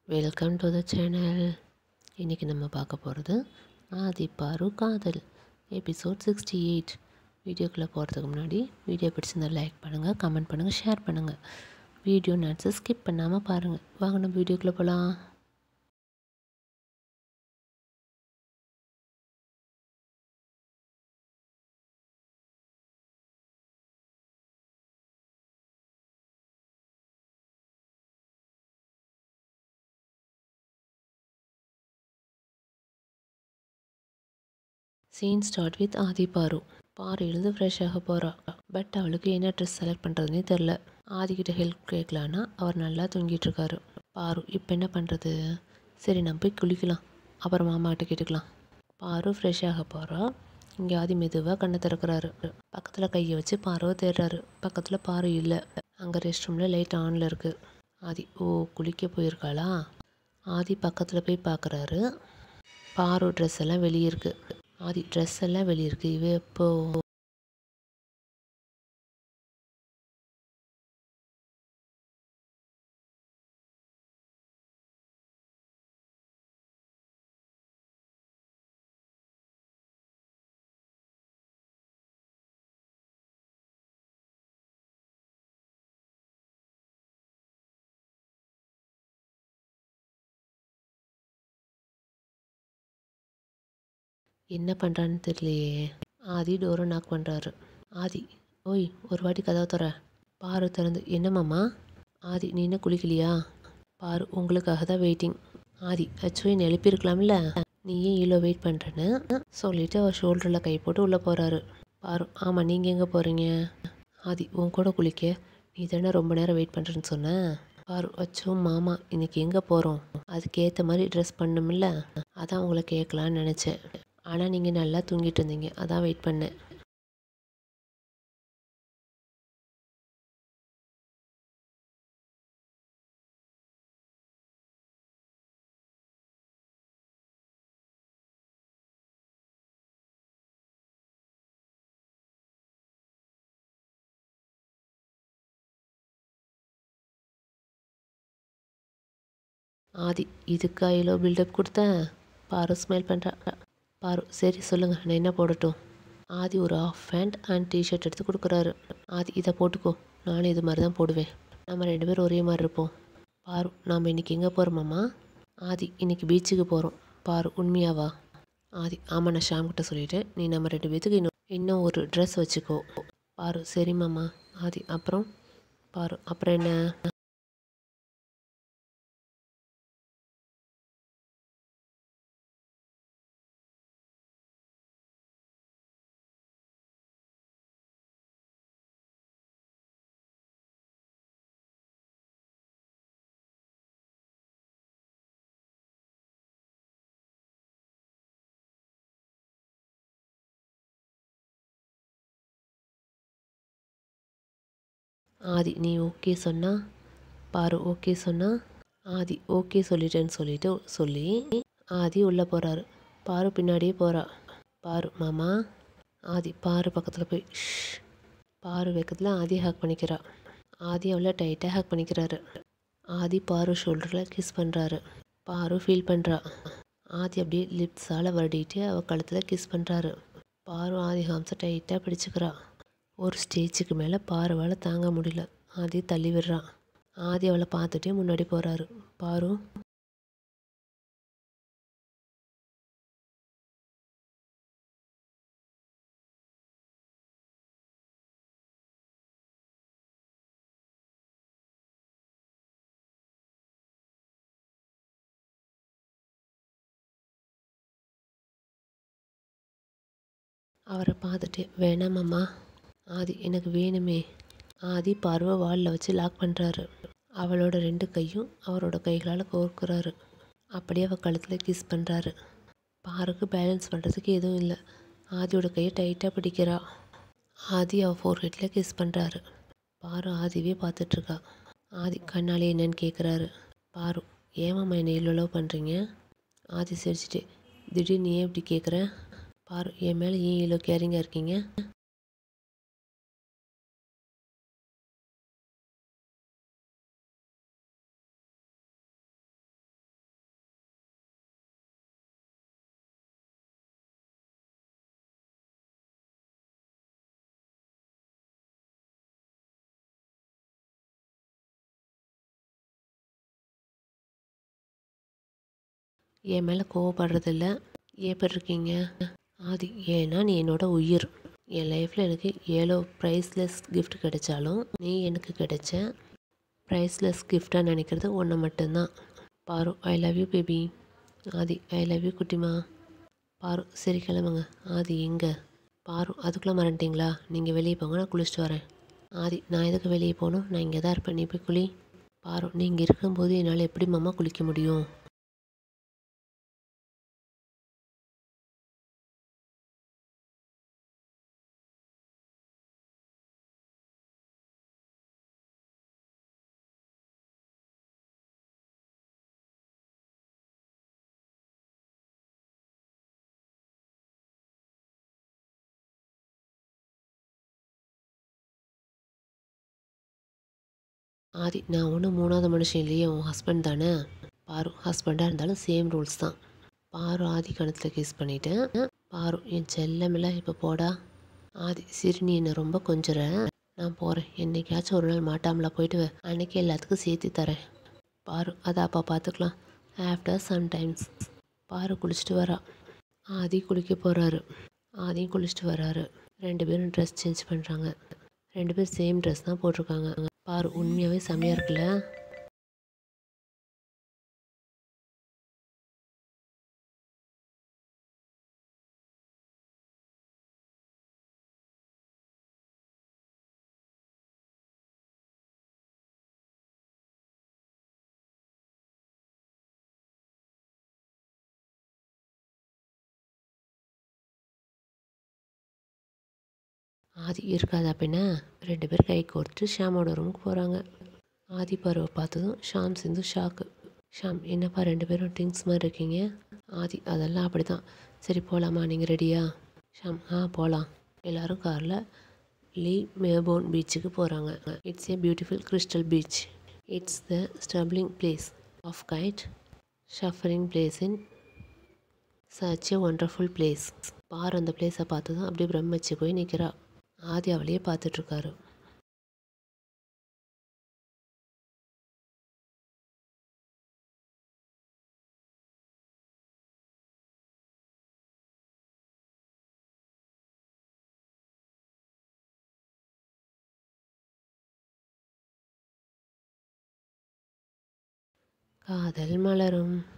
Welcome to the channel இன்றைக்கி நம்ம பார்க்க போகிறது ஆதி பாரு காதல் எபிசோட் சிக்ஸ்டி எயிட் வீடியோக்குள்ளே போகிறதுக்கு முன்னாடி வீடியோ பிடிச்சிருந்தா லைக் பண்ணுங்கள் கமெண்ட் பண்ணுங்கள் ஷேர் பண்ணுங்கள் வீடியோ நட்ஸை ஸ்கிப் பண்ணாமல் பாருங்கள் வாங்க நம்ம வீடியோக்குள்ளே போகலாம் சீன் ஸ்டார்ட் வித் ஆதி பாரு பாரு எழுந்து ஃப்ரெஷ் ஆக போகிறா பட் அவளுக்கு என்ன ட்ரெஸ் செலக்ட் பண்ணுறதுனே தெரில ஆதிக்கிட்ட ஹெல்ப் கேட்கலான்னா அவர் நல்லா தூங்கிட்டு இருக்காரு பாரு இப்போ என்ன பண்ணுறது சரி நம்ம போய் குளிக்கலாம் அப்புறம் மாமா கிட்ட கேட்டுக்கலாம் பாரு ஃப்ரெஷ் ஆக போகிறா இங்கே ஆதி மெதுவாக கண்ணை திறக்கிறாரு பக்கத்தில் கையை வச்சு பாருவை தேடுறாரு பக்கத்தில் பாரு இல்லை அங்கே ரெஸ்ட் ரூமில் லைட் ஆனில் இருக்குது ஆதி ஓ குளிக்க போயிருக்காளா ஆதி பக்கத்தில் போய் பார்க்குறாரு பாரு ட்ரெஸ் எல்லாம் வெளியே இருக்கு ஆதி ட்ரெஸ் எல்லாம் வெளியே இருக்கு இவ எப்போ என்ன பண்ணுறான்னு தெரியலையே ஆதி டோரை நாக் பண்ணுறாரு ஆதி ஓய் ஒரு வாட்டி கதவை தர பாரு திறந்து என்னம்மாம்மா ஆதி நீ என்ன குளிக்கலையா பாரு உங்களுக்காக தான் வெயிட்டிங் ஆதி அச்சோ என்னை எழுப்பியிருக்கலாம்ல நீ ஏன் இவ்வளோ வெயிட் பண்ணுறேன்னு சொல்லிட்டு அவர் ஷோல்டரில் கை போட்டு உள்ளே போகிறாரு பாரு ஆமாம் நீங்கள் எங்கே போகிறீங்க ஆதி உன் கூட குளிக்க நீ தானே ரொம்ப நேரம் வெயிட் பண்ணுறேன்னு சொன்ன பாரு அச்சோ மாமா இன்னைக்கு எங்கே போகிறோம் அதுக்கேற்ற மாதிரி ட்ரெஸ் பண்ணுமில்ல அதான் உங்களை கேட்கலான்னு நினச்சேன் ஆனால் நீங்கள் நல்லா தூங்கிட்டு இருந்தீங்க அதான் வெயிட் பண்ணேன் ஆதி இதுக்கா இவ்வளோ பில்டப் கொடுத்தேன் பாரு ஸ்மைல் பண்ணுறா பாரு சரி சொல்லுங்கள் நான் என்ன போடட்டும் ஆதி ஒரு ஆஃப் பேண்ட் அண்ட் டிஷர்ட் எடுத்து கொடுக்குறாரு ஆதி இதை போட்டுக்கோ நானும் இது மாதிரி தான் போடுவேன் நம்ம ரெண்டு பேரும் ஒரே மாதிரி இருப்போம் பாரு நாம் இன்றைக்கி எங்கே போகிறோமாம்மா ஆதி இன்னைக்கு பீச்சுக்கு போகிறோம் பாரு உண்மையாவா ஆதி ஆமாம் நான் ஷாம் கிட்ட சொல்லிட்டேன் நீ நம்ம ரெண்டு பேத்துக்கு இன்னும் இன்னும் ஒரு ட்ரெஸ் வச்சுக்கோ பாரு சரிம்மாம்மா ஆதி அப்புறம் பாரு அப்புறம் என்ன ஆதி நீ ஓகே சொன்னா பாரு ஓகே சொன்னா ஆதி ஓகே சொல்லிட்டேன்னு சொல்லிட்டு சொல்லி ஆதி உள்ளே போகிறாரு பாரு பின்னாடியே போகிறா பாரு மாமா ஆதி பாரு பக்கத்தில் போய் ஷ் பாரு வெக்கத்தில் ஆதி ஹேக் பண்ணிக்கிறா ஆதி அவளை டைட்டாக ஹேக் பண்ணிக்கிறாரு ஆதி பாரு ஷோல்டரில் கிஸ் பண்ணுறாரு பாரு ஃபீல் பண்ணுறா ஆதி அப்படியே லிப்ஸால் வருடிட்டு அவள் கழுத்தில் கிஸ் பண்ணுறாரு பாரு ஆதி ஹாம்ஸை டைட்டாக பிடிச்சிக்கிறா ஒரு ஸ்டேஜுக்கு மேலே பாருவால் தாங்க முடியல ஆதி தள்ளி விடுறான் ஆதி அவளை பார்த்துட்டே முன்னாடி போகிறாரு பாரு அவரை பார்த்துட்டு வேணாமம்மா ஆதி எனக்கு வேணுமே ஆதி பார்வை வாலில் வச்சு லாக் பண்ணுறாரு அவளோட ரெண்டு கையும் அவரோட கைகளால் கோர்க்குறாரு அப்படியே அவள் கழுத்தில் கிஸ் பண்ணுறாரு பாருக்கு பேலன்ஸ் பண்ணுறதுக்கு எதுவும் இல்லை ஆதியோட கையை டைட்டாக பிடிக்கிறா ஆதி அவள் ஃபோர் ஹெட்டில் கிஸ் பண்ணுறாரு பாரு ஆதிவே பார்த்துட்ருக்கா ஆதி கண்ணாலே என்னன்னு கேட்குறாரு பாரு ஏமாம்மா என்னை இவ்வளோ லவ் பண்ணுறீங்க ஆதி சிரிச்சிட்டு திடீர்னு ஏன் இப்படி கேட்குற பாரு என் மேலே ஏன் இவ்வளோ கேரிங்காக இருக்கீங்க என் மேலே கோவப்படுறதில்ல எப்படி இருக்கீங்க ஆதி ஏன்னா நீ என்னோட உயிர் என் லைஃப்பில் எனக்கு ஏழோ ப்ரைஸ்லெஸ் gift கிடைச்சாலும் நீ எனக்கு கிடைச்ச ப்ரைஸ்லெஸ் கிஃப்டாக நினைக்கிறது ஒன்று மட்டும்தான் பாரு I love you baby Aadhi I love you குட்டிமா பாரு சரி கிளம்புங்க ஆதி எங்கே பாரு அதுக்குள்ளே மறந்துட்டீங்களா நீங்கள் வெளியே போங்க நான் குளிச்சுட்டு வரேன் ஆதி நான் எதுக்கு வெளியே போகணும் நான் இங்கே தான் இருப்பேன் நீ போய் குளி பாரு நீங்கள் இருக்கும்போது என்னால் எப்படி மாமா குளிக்க முடியும் ஆதி நான் ஒன்றும் மூணாவது மனுஷன் இல்லையே உன் ஹஸ்பண்ட் தானே பாரு ஹஸ்பண்டாக இருந்தாலும் சேம் ரூல்ஸ் தான் பாரு ஆதி கணத்தில் கேஸ் பண்ணிட்டேன் பாரு என் செல்லமில்ல இப்போ போடா ஆதி சரி நீ என்னை ரொம்ப கொஞ்சுற நான் போகிறேன் என்னைக்காச்சும் ஒரு நாள் மாட்டாமலா போயிட்டு வா. அன்னைக்கு எல்லாத்துக்கும் சேர்த்து தரேன் பாரு அதை அப்பா பார்த்துக்கலாம் ஆஃப்டர் சம்டைம்ஸ் பாரு குளிச்சுட்டு வரா ஆதி குளிக்க போகிறாரு ஆதியும் குளிச்சுட்டு வராரு ரெண்டு பேரும் ட்ரெஸ் சேஞ்ச் பண்ணுறாங்க ரெண்டு பேரும் சேம் ட்ரெஸ் தான் போட்டிருக்காங்க பாரு உண்மையாகவே செம்மையாக இருக்குல்ல ஆதி இருக்காதா பின்ன ரெண்டு பேர் கை கோர்த்து ஷாமோட ரூமுக்கு போகிறாங்க ஆதி பருவை பார்த்ததும் ஷாம் சிந்து ஷாக்கு ஷாம் என்னப்பா ரெண்டு பேரும் ட்ரிங்க்ஸ் மாதிரி இருக்கீங்க ஆதி அதெல்லாம் அப்படி தான் சரி போகலாமா நீங்கள் ரெடியா ஷாம் ஆ போகலாம் எல்லாரும் காரில் லீ மேபோன் பீச்சுக்கு போகிறாங்க it's a beautiful crystal beach it's the stumbling place of kite ஷஃபரிங் place in such a wonderful place பார் அந்த பிளேஸை பார்த்து தான் அப்படியே பிரமிச்சு போய் நிற்கிறா ஆதி அவளையே பார்த்துட்ருக்காரு காதல் மலரும்